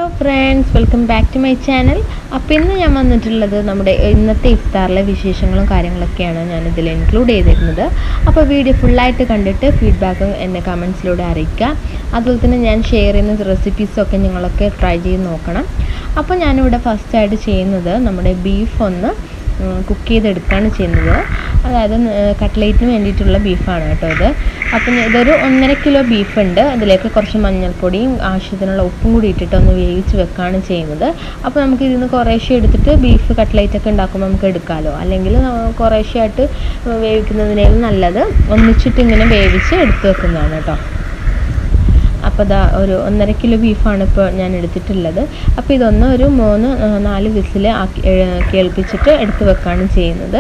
hello friends welcome back to my channel അപ്പോൾ ഇന്ന് ഞാൻ വന്നിട്ടുള്ളത് നമ്മുടെ ഇന്നത്തെ ഇഫ്താറിലെ വിശേഷങ്ങളും കാര്യങ്ങളൊക്കെയാണ് ഞാൻ ഇതിൽ ഇൻക്ലൂഡ് ചെയ്തിരുന്നത് അപ്പോൾ വീഡിയോ ഫുള്ളായിട്ട് കണ്ടിട്ട് ഫീഡ്ബാക്ക് എന്നെ കമൻസിലൂടെ അറിയിക്കുക അതുപോലെ തന്നെ ഞാൻ ഷെയർ ചെയ്യുന്ന റെസിപ്പീസൊക്കെ നിങ്ങളൊക്കെ ട്രൈ ചെയ്ത് നോക്കണം അപ്പോൾ ഞാനിവിടെ ഫസ്റ്റായിട്ട് ചെയ്യുന്നത് നമ്മുടെ ബീഫ് ഒന്ന് കുക്ക് ചെയ്തെടുക്കുകയാണ് ചെയ്യുന്നത് അതായത് കട്ട്ലേറ്റിന് വേണ്ടിയിട്ടുള്ള ബീഫാണ് കേട്ടോ ഇത് അപ്പം ഇതൊരു ഒന്നര കിലോ ബീഫ് ഉണ്ട് അതിലേക്ക് കുറച്ച് മഞ്ഞൾപ്പൊടിയും ആവശ്യത്തിനുള്ള ഉപ്പും കൂടി ഇട്ടിട്ട് ഒന്ന് വേവിച്ച് വെക്കുകയാണ് ചെയ്യുന്നത് അപ്പോൾ നമുക്ക് ഇതിൽ നിന്ന് കുറേശ്ശെ എടുത്തിട്ട് ബീഫ് കട്ട്ലേറ്റ് ഒക്കെ ഉണ്ടാക്കുമ്പോൾ നമുക്ക് എടുക്കാമല്ലോ അല്ലെങ്കിൽ കുറേശ്ശെ ആയിട്ട് വേവിക്കുന്നതിനേലും നല്ലത് ഒന്നിച്ചിട്ട് ഇങ്ങനെ വേവിച്ച് എടുത്ത് വെക്കുന്നതാണ് കേട്ടോ അപ്പോൾ ഇതാ ഒരു ഒന്നര കിലോ ബീഫാണ് ഇപ്പോൾ ഞാൻ എടുത്തിട്ടുള്ളത് അപ്പോൾ ഇതൊന്ന് ഒരു മൂന്ന് നാല് വിസിൽ ആക്കി കേൾപ്പിച്ചിട്ട് എടുത്ത് വെക്കുകയാണ് ചെയ്യുന്നത്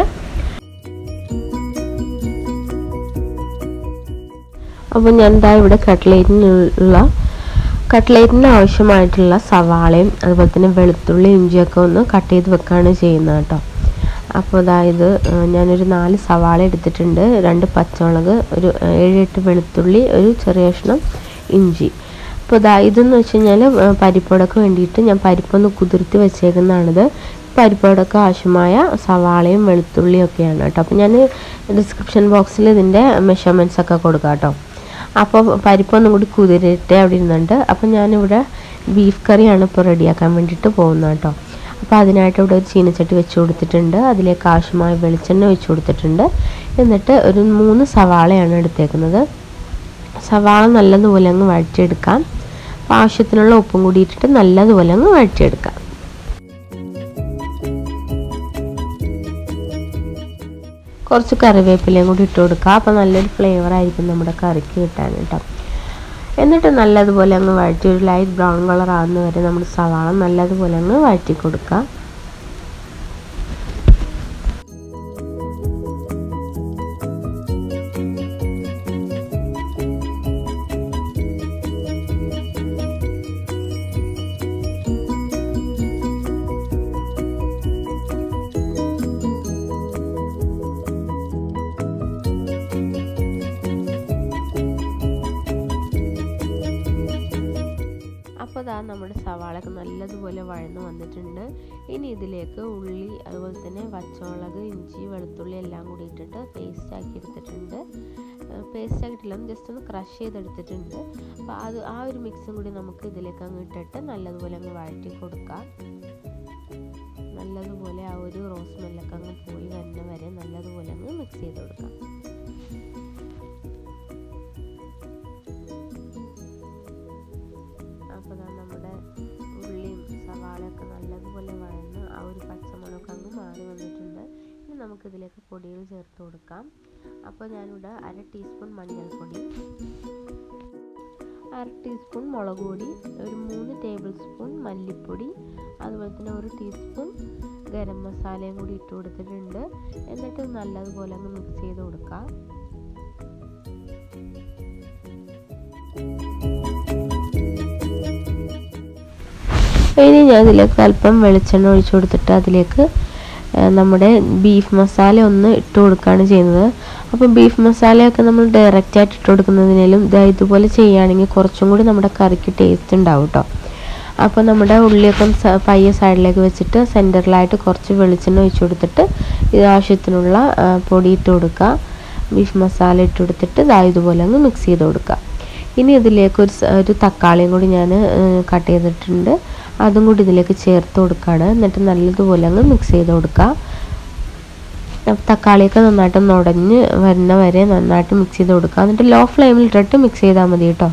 അപ്പോൾ ഞാൻ ഇതാ ഇവിടെ കട്ട്ലേറ്റിനുള്ള കട്ട്ലേറ്റിന് ആവശ്യമായിട്ടുള്ള സവാളയും അതുപോലെ തന്നെ വെളുത്തുള്ളി ഇഞ്ചിയൊക്കെ ഒന്ന് കട്ട് ചെയ്ത് വെക്കുകയാണ് ചെയ്യുന്നത് കേട്ടോ അപ്പോൾ അതായത് ഞാനൊരു നാല് സവാള എടുത്തിട്ടുണ്ട് രണ്ട് പച്ചമുളക് ഒരു ഏഴെട്ട് വെളുത്തുള്ളി ഒരു ചെറിയ കഷ്ണം ഇഞ്ചി അപ്പോൾ ഇതാ ഇതെന്ന് വെച്ച് കഴിഞ്ഞാൽ പരിപ്പോടൊക്കെ വേണ്ടിയിട്ട് ഞാൻ പരിപ്പൊന്ന് കുതിർത്തി വെച്ചേക്കുന്നതാണിത് പരിപ്പോടൊക്കെ ആവശ്യമായ സവാളയും വെളുത്തുള്ളിയും ഒക്കെയാണ് കേട്ടോ അപ്പോൾ ഞാൻ ഡിസ്ക്രിപ്ഷൻ ബോക്സിൽ ഇതിൻ്റെ മെഷർമെൻറ്റ്സ് ഒക്കെ കൊടുക്കാം കേട്ടോ അപ്പോൾ പരിപ്പൊന്നും കൂടി കുതിരിട്ട് അവിടെ ഇരുന്നുണ്ട് അപ്പോൾ ഞാനിവിടെ ബീഫ് കറിയാണ് ഇപ്പോൾ റെഡിയാക്കാൻ വേണ്ടിയിട്ട് പോകുന്നത് കേട്ടോ അപ്പോൾ അതിനായിട്ട് ഇവിടെ ഒരു ചീനച്ചട്ടി വെച്ച് കൊടുത്തിട്ടുണ്ട് അതിലേക്ക് ആവശ്യമായ വെളിച്ചെണ്ണ വെച്ച് കൊടുത്തിട്ടുണ്ട് എന്നിട്ട് ഒരു മൂന്ന് സവാളയാണ് എടുത്തേക്കുന്നത് സവാള നല്ലതുപോലെ അങ്ങ് വഴറ്റിയെടുക്കാം അപ്പോൾ ആവശ്യത്തിനുള്ള ഉപ്പും കൂടി ഇട്ടിട്ട് നല്ലതുപോലെ അങ്ങ് വഴറ്റിയെടുക്കാം കുറച്ച് കറിവേപ്പിലയും കൂടി ഇട്ട് കൊടുക്കുക അപ്പോൾ നല്ലൊരു ഫ്ലേവർ ആയിരിക്കും നമ്മുടെ കറിക്ക് കിട്ടാൻ കേട്ടോ എന്നിട്ട് നല്ലതുപോലെ അങ്ങ് വഴറ്റി ഒരു ലൈറ്റ് ബ്രൗൺ കളർ ആകുന്ന വരെ നമ്മുടെ സവാള നല്ലതുപോലെ അങ്ങ് വഴറ്റി കൊടുക്കുക അപ്പോൾ അതാ നമ്മുടെ സവാളൊക്കെ നല്ലതുപോലെ വഴന്ന് വന്നിട്ടുണ്ട് ഇനി ഇതിലേക്ക് ഉള്ളി അതുപോലെ തന്നെ പച്ചമുളക് ഇഞ്ചി വെളുത്തുള്ളി എല്ലാം കൂടി ഇട്ടിട്ട് പേസ്റ്റ് ആക്കി എടുത്തിട്ടുണ്ട് പേസ്റ്റ് ആക്കിയിട്ടില്ല ജസ്റ്റ് ഒന്ന് ക്രഷ് ചെയ്തെടുത്തിട്ടുണ്ട് അപ്പോൾ അത് ആ ഒരു മിക്സും കൂടി നമുക്ക് ഇതിലേക്ക് അങ്ങ് ഇട്ടിട്ട് നല്ലതുപോലെ അങ്ങ് വഴറ്റി കൊടുക്കാം നല്ലതുപോലെ ആ ഒരു റോസ് മെല്ലൊക്കെ അങ്ങ് പോയി വരുന്ന വരെ നല്ലതുപോലെ അങ്ങ് മിക്സ് ചെയ്ത് കൊടുക്കാം അപ്പോൾ നമ്മുടെ ഉള്ളിയും സവാളയൊക്കെ നല്ലതുപോലെ വഴന്ന് ആ ഒരു പച്ചമുളക് അങ്ങ് മാറി വന്നിട്ടുണ്ട് ഇനി നമുക്കിതിലേക്ക് പൊടികൾ ചേർത്ത് കൊടുക്കാം അപ്പോൾ ഞാനിവിടെ അര ടീസ്പൂൺ മഞ്ഞൾപ്പൊടി അര ടീസ്പൂൺ മുളക് പൊടി ഒരു മൂന്ന് ടേബിൾ സ്പൂൺ മല്ലിപ്പൊടി അതുപോലെ തന്നെ ഒരു ടീസ്പൂൺ ഗരം മസാലയും കൂടി ഇട്ട് കൊടുത്തിട്ടുണ്ട് എന്നിട്ട് നല്ലതുപോലെ അങ്ങ് മിക്സ് ചെയ്ത് കൊടുക്കാം ഇനി ഞാൻ ഇതിലേക്ക് അല്പം വെളിച്ചെണ്ണ ഒഴിച്ചു കൊടുത്തിട്ട് അതിലേക്ക് നമ്മുടെ ബീഫ് മസാല ഒന്ന് ഇട്ട് കൊടുക്കുകയാണ് ചെയ്യുന്നത് അപ്പോൾ ബീഫ് മസാലയൊക്കെ നമ്മൾ ഡയറക്റ്റ് ആയിട്ട് ഇട്ട് കൊടുക്കുന്നതിനേലും ഇതുപോലെ ചെയ്യുകയാണെങ്കിൽ കുറച്ചും കൂടി നമ്മുടെ കറിക്ക് ടേസ്റ്റ് ഉണ്ടാവും കേട്ടോ അപ്പോൾ നമ്മുടെ ഉള്ളിയൊക്കെ പയ്യ സൈഡിലേക്ക് വെച്ചിട്ട് സെൻറ്ററിലായിട്ട് കുറച്ച് വെളിച്ചെണ്ണ ഒഴിച്ചു കൊടുത്തിട്ട് ഇത് ആവശ്യത്തിനുള്ള പൊടി ഇട്ട് കൊടുക്കുക ബീഫ് മസാല ഇട്ട് കൊടുത്തിട്ട് ഇതാ ഇതുപോലെ അങ്ങ് മിക്സ് ചെയ്ത് കൊടുക്കുക ഇനി ഇതിലേക്ക് ഒരു ഒരു തക്കാളിയും കൂടി ഞാൻ കട്ട് ചെയ്തിട്ടുണ്ട് അതും കൂടി ഇതിലേക്ക് ചേർത്ത് കൊടുക്കുകയാണ് എന്നിട്ട് നല്ലതുപോലെ അങ്ങ് മിക്സ് ചെയ്ത് കൊടുക്കുക തക്കാളിയൊക്കെ നന്നായിട്ട് നുടഞ്ഞ് വരുന്ന വരെ നന്നായിട്ട് മിക്സ് ചെയ്ത് കൊടുക്കുക എന്നിട്ട് ലോ ഫ്ലെയിമിൽ ഇട്ടിട്ട് മിക്സ് ചെയ്താൽ മതി കേട്ടോ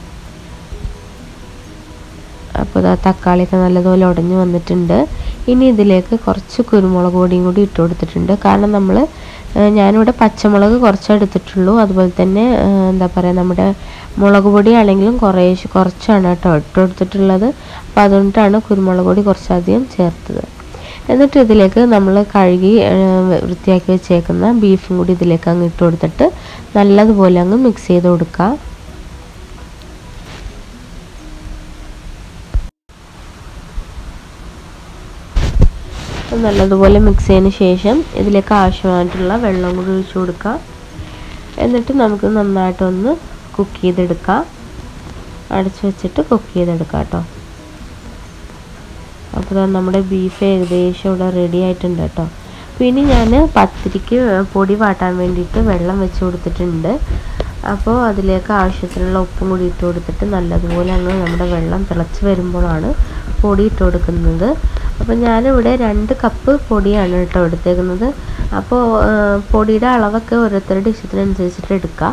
അപ്പോൾ ഇതാ തക്കാളിയൊക്കെ നല്ലതുപോലെ ഉടഞ്ഞ് വന്നിട്ടുണ്ട് ഇനി ഇതിലേക്ക് കുറച്ച് കുരുമുളക് പൊടിയും കൂടി ഇട്ട് കൊടുത്തിട്ടുണ്ട് കാരണം നമ്മൾ ഞാനിവിടെ പച്ചമുളക് കുറച്ചേ എടുത്തിട്ടുള്ളൂ അതുപോലെ തന്നെ എന്താ പറയുക നമ്മുടെ മുളക് പൊടി ആണെങ്കിലും കുറേശ്ശെ കുറച്ചാണ് കേട്ടോ ഇട്ട് കൊടുത്തിട്ടുള്ളത് അപ്പോൾ അതുകൊണ്ടാണ് കുരുമുളക് പൊടി കുറച്ചധികം ചേർത്തത് എന്നിട്ട് ഇതിലേക്ക് നമ്മൾ കഴുകി വൃത്തിയാക്കി വെച്ചേക്കുന്ന ബീഫും കൂടി ഇതിലേക്ക് അങ്ങ് ഇട്ട് കൊടുത്തിട്ട് നല്ലതുപോലെ അങ്ങ് മിക്സ് ചെയ്ത് കൊടുക്കുക നല്ലതുപോലെ മിക്സ് ചെയ്തതിന് ശേഷം ഇതിലേക്ക് ആവശ്യമായിട്ടുള്ള വെള്ളം കൂടി ഒഴിച്ചു കൊടുക്കുക എന്നിട്ട് നമുക്ക് നന്നായിട്ടൊന്ന് കുക്ക് ചെയ്തെടുക്കാം അടച്ചു വെച്ചിട്ട് കുക്ക് ചെയ്തെടുക്കാം കേട്ടോ അപ്പോൾ ദാ നമ്മുടെ ബീഫ് ഏകദേശം ഇവിടെ റെഡി ആയിട്ടുണ്ട് കേട്ടോ പിന്നെ ഞാൻ പത്തിരിക്ക് പൊടി വാട്ടാൻ വേണ്ടിയിട്ട് വെള്ളം വെച്ച് കൊടുത്തിട്ടുണ്ട് അപ്പോൾ അതിലേക്ക് ആവശ്യത്തിനുള്ള ഉപ്പും കൂടി ഇട്ട് കൊടുത്തിട്ട് നല്ലതുപോലെ അങ്ങ് നമ്മുടെ വെള്ളം തിളച്ച് വരുമ്പോഴാണ് പൊടി ഇട്ട് കൊടുക്കുന്നത് അപ്പോൾ ഞാനിവിടെ രണ്ട് കപ്പ് പൊടിയാണ് കേട്ടോ എടുത്തേക്കുന്നത് അപ്പോൾ പൊടിയുടെ അളവൊക്കെ ഓരോരുത്തരുടെ ഇഷ്ടത്തിനനുസരിച്ചിട്ട് എടുക്കുക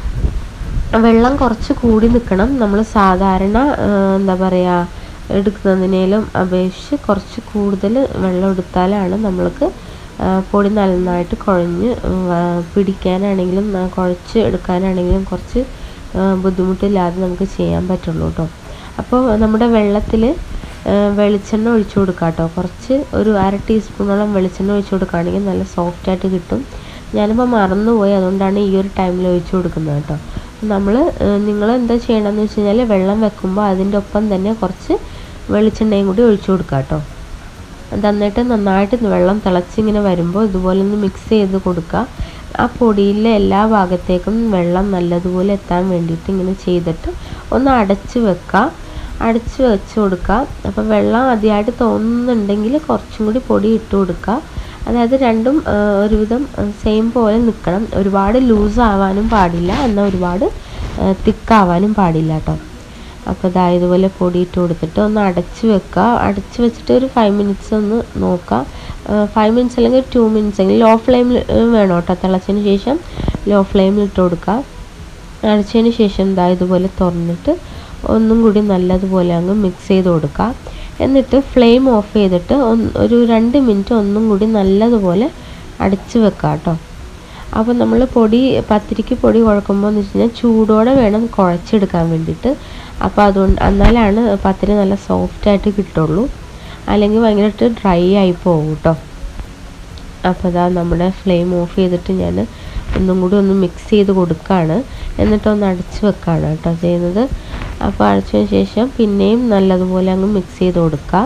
വെള്ളം കുറച്ച് കൂടി നിൽക്കണം നമ്മൾ സാധാരണ എന്താ പറയുക എടുക്കുന്നതിനേലും അപേക്ഷിച്ച് കുറച്ച് കൂടുതൽ വെള്ളം എടുത്താലാണ് നമ്മൾക്ക് പൊടി നന്നായിട്ട് കുഴഞ്ഞ് പിടിക്കാനാണെങ്കിലും കുഴച്ച് എടുക്കാനാണെങ്കിലും കുറച്ച് ബുദ്ധിമുട്ടില്ലാതെ നമുക്ക് ചെയ്യാൻ പറ്റുള്ളൂ കേട്ടോ അപ്പോൾ നമ്മുടെ വെള്ളത്തിൽ വെളിച്ചെണ്ണ ഒഴിച്ചു കൊടുക്കുക കേട്ടോ കുറച്ച് ഒരു അര ടീസ്പൂണോളം വെളിച്ചെണ്ണ ഒഴിച്ചു കൊടുക്കുകയാണെങ്കിൽ നല്ല സോഫ്റ്റായിട്ട് കിട്ടും ഞാനിപ്പോൾ മറന്നുപോയി അതുകൊണ്ടാണ് ഈ ഒരു ടൈമിൽ ഒഴിച്ചു കൊടുക്കുന്നത് കേട്ടോ നമ്മൾ നിങ്ങൾ എന്താ ചെയ്യണമെന്ന് വെച്ച് കഴിഞ്ഞാൽ വെള്ളം വെക്കുമ്പോൾ അതിൻ്റെ ഒപ്പം തന്നെ കുറച്ച് വെളിച്ചെണ്ണയും കൂടി ഒഴിച്ചു കൊടുക്കുക കേട്ടോ എന്നിട്ട് നന്നായിട്ട് വെള്ളം തിളച്ചിങ്ങനെ വരുമ്പോൾ ഇതുപോലെ ഒന്ന് മിക്സ് ചെയ്ത് കൊടുക്കുക ആ പൊടിയിലെ എല്ലാ ഭാഗത്തേക്കും വെള്ളം നല്ലതുപോലെ എത്താൻ വേണ്ടിയിട്ട് ഇങ്ങനെ ചെയ്തിട്ട് ഒന്ന് അടച്ച് വെക്കുക അടച്ച് വെച്ച് കൊടുക്കുക അപ്പോൾ വെള്ളം അതിയായിട്ട് തോന്നുന്നുണ്ടെങ്കിൽ കുറച്ചും കൂടി പൊടി ഇട്ട് കൊടുക്കുക അതായത് രണ്ടും ഒരുവിധം സെയിം പോലെ നിൽക്കണം ഒരുപാട് ലൂസ് ആവാനും പാടില്ല എന്നാൽ ഒരുപാട് തിക്കാവാനും പാടില്ല കേട്ടോ അപ്പോൾ ഇതാ ഇതുപോലെ പൊടി ഇട്ട് കൊടുത്തിട്ട് ഒന്ന് അടച്ച് വെക്കുക അടച്ച് വെച്ചിട്ട് ഒരു ഫൈവ് മിനിറ്റ്സ് ഒന്ന് നോക്കുക ഫൈവ് മിനിറ്റ്സ് അല്ലെങ്കിൽ ടു മിനിറ്റ്സ് എങ്കിൽ ലോ ഫ്ലെയിമിൽ വേണം കേട്ടോ തിളച്ചതിന് ശേഷം ലോ ഫ്ലെയിമിൽ ഇട്ട് കൊടുക്കുക അടച്ചതിന് ശേഷം ഇതാ ഇതുപോലെ തുറന്നിട്ട് ഒന്നും കൂടി നല്ലതുപോലെ അങ്ങ് മിക്സ് ചെയ്ത് കൊടുക്കുക എന്നിട്ട് ഫ്ലെയിം ഓഫ് ചെയ്തിട്ട് ഒരു രണ്ട് മിനിറ്റ് ഒന്നും കൂടി നല്ലതുപോലെ അടച്ച് വെക്കുക കേട്ടോ അപ്പോൾ നമ്മൾ പൊടി പത്തിരിക്ക് പൊടി കുഴക്കുമ്പോൾ എന്ന് വെച്ച് കഴിഞ്ഞാൽ ചൂടോടെ വേണം കുഴച്ചെടുക്കാൻ വേണ്ടിയിട്ട് അപ്പോൾ അതുകൊണ്ട് എന്നാലാണ് പത്തിരി നല്ല സോഫ്റ്റായിട്ട് കിട്ടുള്ളൂ അല്ലെങ്കിൽ ഭയങ്കരമായിട്ട് ഡ്രൈ ആയി പോകും കേട്ടോ അപ്പോൾ ഇതാ നമ്മുടെ ഫ്ലെയിം ഓഫ് ചെയ്തിട്ട് ഞാൻ ഒന്നും കൂടി ഒന്ന് മിക്സ് ചെയ്ത് കൊടുക്കുകയാണ് എന്നിട്ടൊന്ന് അടച്ച് വെക്കുകയാണ് കേട്ടോ ചെയ്യുന്നത് അപ്പോൾ അടച്ചതിന് ശേഷം പിന്നെയും നല്ലതുപോലെ അങ്ങ് മിക്സ് ചെയ്ത് കൊടുക്കുക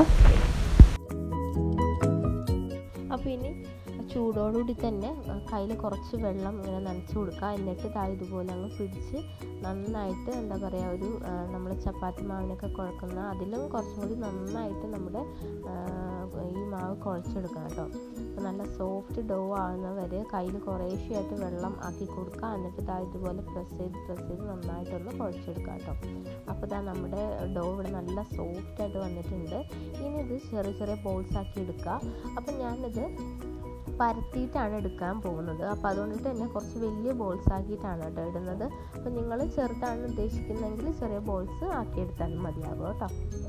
അപ്പോൾ ഇനി ചൂടോടുകൂടി തന്നെ കയ്യിൽ കുറച്ച് വെള്ളം ഇങ്ങനെ നനച്ച് കൊടുക്കുക എന്നിട്ട് ഇതാ ഇതുപോലെ അങ്ങ് പിടിച്ച് നന്നായിട്ട് എന്താ പറയുക ഒരു നമ്മൾ ചപ്പാത്തി മാവിനൊക്കെ കുഴക്കുന്ന അതിലും കുറച്ചും കൂടി നന്നായിട്ട് നമ്മുടെ ഈ മാവ് കുഴച്ചെടുക്കണം കേട്ടോ അപ്പോൾ നല്ല സോഫ്റ്റ് ഡോ ആകുന്ന വരെ കയ്യിൽ കുറേശ്ശെയായിട്ട് വെള്ളം ആക്കി കൊടുക്കുക എന്നിട്ട് ഇതാ ഇതുപോലെ പ്രസ് ചെയ്ത് പ്രസ് ചെയ്ത് നന്നായിട്ടൊന്ന് കുഴച്ചെടുക്കുക കേട്ടോ അപ്പോൾ ഇതാ നമ്മുടെ ഡോ ഇവിടെ നല്ല സോഫ്റ്റായിട്ട് വന്നിട്ടുണ്ട് ഇനി ഇത് ചെറിയ ചെറിയ ബോൾസ് ആക്കി എടുക്കുക അപ്പം ഞാനിത് പരത്തിയിട്ടാണ് എടുക്കാൻ പോകുന്നത് അപ്പോൾ അതുകൊണ്ടിട്ട് തന്നെ കുറച്ച് വലിയ ബോൾസ് ആക്കിയിട്ടാണ് കേട്ടോ ഇടുന്നത് അപ്പോൾ നിങ്ങൾ ചെറുതാണ് ഉദ്ദേശിക്കുന്നതെങ്കിൽ ചെറിയ ബോൾസ് ആക്കിയെടുത്താലും മതിയാകും കേട്ടോ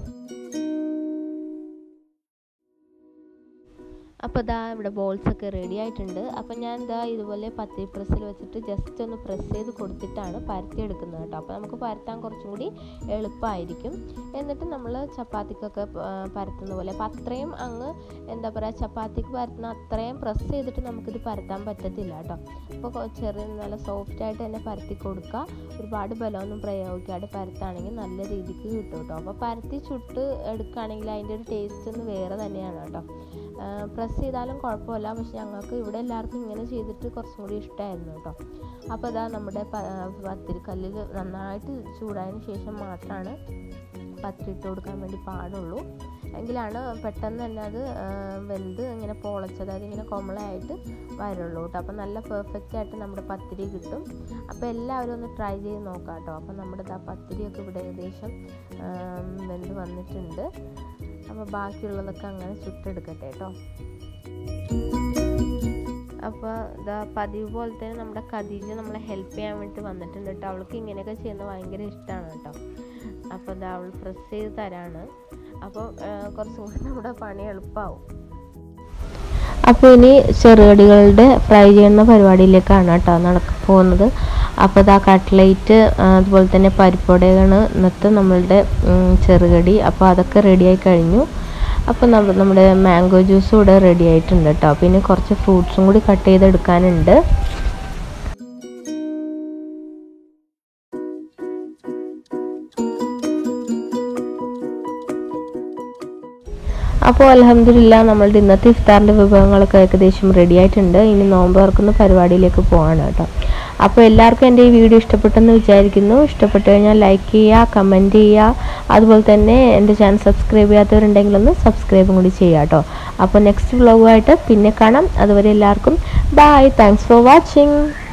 അപ്പോൾ ഇതാ ഇവിടെ ബോൾസ് ഒക്കെ റെഡി ആയിട്ടുണ്ട് അപ്പോൾ ഞാൻ ഇതാ ഇതുപോലെ പത്തി പ്രസ്സിൽ വെച്ചിട്ട് ജസ്റ്റ് ഒന്ന് പ്രസ് ചെയ്ത് കൊടുത്തിട്ടാണ് പരത്തി എടുക്കുന്നത് കേട്ടോ അപ്പോൾ നമുക്ക് പരത്താൻ കുറച്ചും കൂടി എളുപ്പമായിരിക്കും എന്നിട്ട് നമ്മൾ ചപ്പാത്തിക്കൊക്കെ പരത്തുന്ന പോലെ അപ്പോൾ അത്രയും അങ്ങ് എന്താ പറയുക ചപ്പാത്തിക്ക് പരത്തുന്ന അത്രയും പ്രസ് ചെയ്തിട്ട് നമുക്കിത് പരത്താൻ പറ്റത്തില്ല കേട്ടോ അപ്പോൾ ചെറിയ നല്ല സോഫ്റ്റ് ആയിട്ട് തന്നെ പരത്തി കൊടുക്കുക ഒരുപാട് ബലമൊന്നും പ്രയോഗിക്കാതെ പരത്താണെങ്കിൽ നല്ല രീതിക്ക് കിട്ടും കേട്ടോ അപ്പോൾ പരത്തി ചുട്ട് എടുക്കുകയാണെങ്കിൽ അതിൻ്റെ ഒരു ടേസ്റ്റ് ഒന്ന് വേറെ തന്നെയാണ് കേട്ടോ പ്രസ് ചെയ്താലും കുഴപ്പമില്ല പക്ഷെ ഞങ്ങൾക്ക് ഇവിടെ എല്ലാവർക്കും ഇങ്ങനെ ചെയ്തിട്ട് കുറച്ചും കൂടി ഇഷ്ടമായിരുന്നു കേട്ടോ അപ്പോൾ അതാ നമ്മുടെ പത്തിരിക്കല്ലിൽ നന്നായിട്ട് ചൂടായതിന് ശേഷം മാത്രമാണ് പത്തിരി ഇട്ട് കൊടുക്കാൻ വേണ്ടി പാടുള്ളൂ എങ്കിലാണ് പെട്ടെന്ന് തന്നെ അത് വെന്ത് ഇങ്ങനെ പൊളച്ച് അതായത് ഇങ്ങനെ കൊമളയായിട്ട് വരുള്ളൂ കേട്ടോ അപ്പോൾ നല്ല പെർഫെക്റ്റ് ആയിട്ട് നമ്മുടെ പത്തിരി കിട്ടും അപ്പോൾ എല്ലാവരും ഒന്ന് ട്രൈ ചെയ്ത് നോക്കാം കേട്ടോ അപ്പോൾ നമ്മുടെ ആ പത്തിരിയൊക്കെ ഇവിടെ ഏകദേശം വെന്ത് വന്നിട്ടുണ്ട് അപ്പോൾ ബാക്കിയുള്ളതൊക്കെ അങ്ങനെ ചുട്ടെടുക്കട്ടെ കേട്ടോ അപ്പോൾ ഇതാ പതിവ് പോലെ തന്നെ നമ്മുടെ ഖദീജ നമ്മളെ ഹെൽപ്പ് ചെയ്യാൻ വേണ്ടി വന്നിട്ടുണ്ട് കേട്ടോ അവൾക്ക് ഇങ്ങനെയൊക്കെ ചെയ്യുന്നത് ഭയങ്കര ഇഷ്ടമാണ് കേട്ടോ അപ്പോൾ ഇതാ അവൾ പ്രസ് ചെയ്ത് തരാണ് അപ്പോൾ കുറച്ചും കൂടി നമ്മുടെ പണി എളുപ്പമാവും അപ്പോൾ ഇനി ചെറുകടികളുടെ ഫ്രൈ ചെയ്യുന്ന പരിപാടിയിലേക്കാണ് കേട്ടോ നടക്ക പോകുന്നത് അപ്പോൾ ഇതാ കട്ട്ലേറ്റ് അതുപോലെ തന്നെ പരിപ്പുവടയാണ് ഇന്നത്തെ നമ്മളുടെ ചെറുകടി അപ്പോൾ അതൊക്കെ റെഡിയായി കഴിഞ്ഞു അപ്പോൾ നമ്മുടെ മാംഗോ ജ്യൂസും ഇവിടെ റെഡി ആയിട്ടുണ്ട് കേട്ടോ പിന്നെ കുറച്ച് ഫ്രൂട്ട്സും കൂടി കട്ട് ചെയ്തെടുക്കാനുണ്ട് അപ്പോൾ അലഹമില്ല നമ്മളുടെ ഇന്നത്തെ ഇഫ്താറിൻ്റെ വിഭവങ്ങളൊക്കെ ഏകദേശം റെഡി ആയിട്ടുണ്ട് ഇനി നോമ്പ് തുറക്കുന്ന പരിപാടിയിലേക്ക് പോവാണ് കേട്ടോ അപ്പോൾ എല്ലാവർക്കും എൻ്റെ ഈ വീഡിയോ ഇഷ്ടപ്പെട്ടെന്ന് വിചാരിക്കുന്നു ഇഷ്ടപ്പെട്ടു കഴിഞ്ഞാൽ ലൈക്ക് ചെയ്യുക കമൻറ്റ് ചെയ്യുക അതുപോലെ തന്നെ എൻ്റെ ചാനൽ സബ്സ്ക്രൈബ് ചെയ്യാത്തവരുണ്ടെങ്കിൽ ഒന്ന് സബ്സ്ക്രൈബും കൂടി ചെയ്യുക കേട്ടോ അപ്പോൾ നെക്സ്റ്റ് വ്ലോഗുമായിട്ട് പിന്നെ കാണാം അതുവരെ എല്ലാവർക്കും ബൈ താങ്ക്സ് ഫോർ വാച്ചിങ്